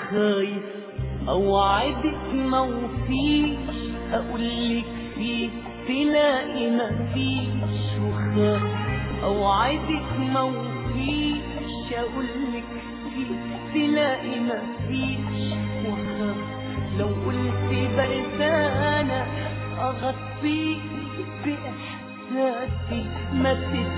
وخايف اوعدك موفيش اقولك فيه تلاقي مفيش وخايف اوعدك موفيش اقولك فيه تلاقي مفيش وخايف لو قلت بردانة اغطيك باحساسي ما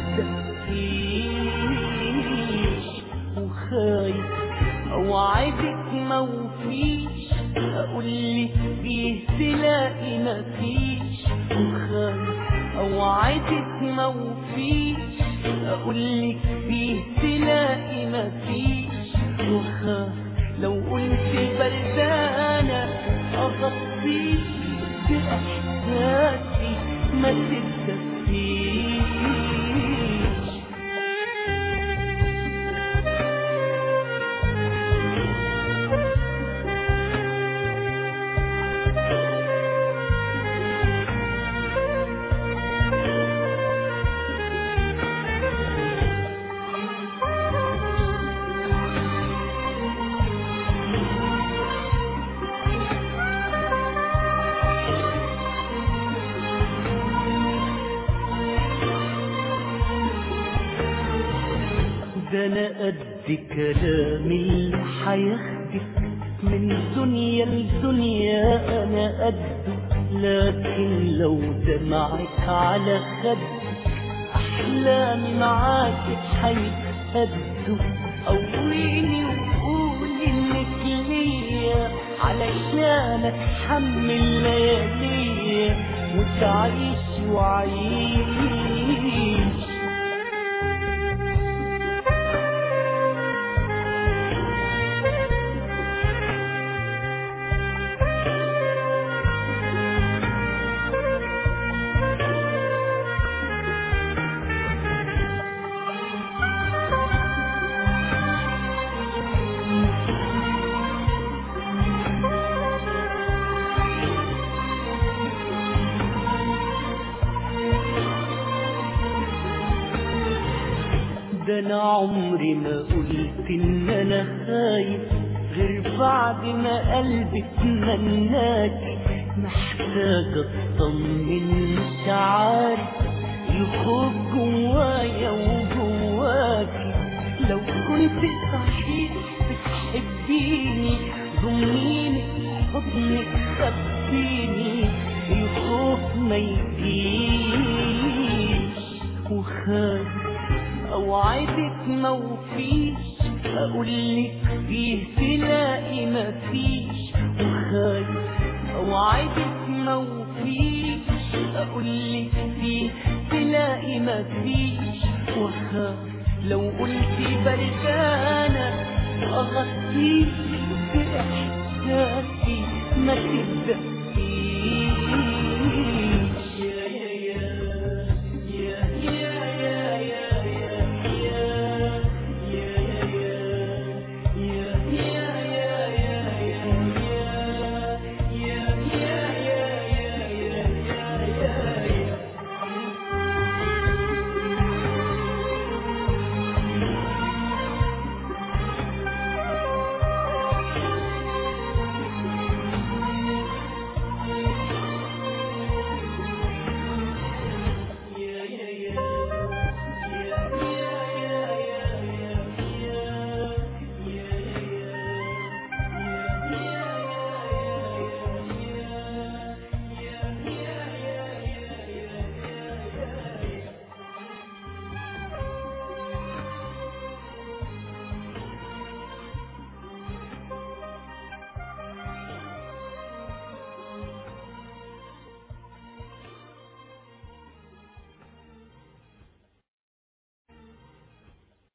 تدفيش وخايف اوعدك موفيش اقولك فيه تلاقي مفيش وخايف اوعدك موفيش اقولك فيه تلاقي مفيش وخايف لو قلت بردانة اغطيك باحساسي ما تدفيش ده انا قد كلام اللي هياخدك من دنيا لدنيا انا قده لكن لو دمعك على خدك احلامي معاك هيتهدوا قويني وقولي انك ليا علشان اتحمل لياليا وتعيش وعيش ده انا عمري ما قلت ان انا خايف غير بعد ما قلبي اتمناك محتاج اطمن مش عارف الخوف جوايا وجواكي لو كنت صحيح بتحبيني ضميني حضنك خبيني الخوف ما يجيش وخايف اوعدك موفيش اقولك فيه تلاقي مفيش وخايف اوعدك موفيش اقولك فيه تلاقي مفيش وخايف لو قلت بردانة اغطيك باحساسي ما تبدأ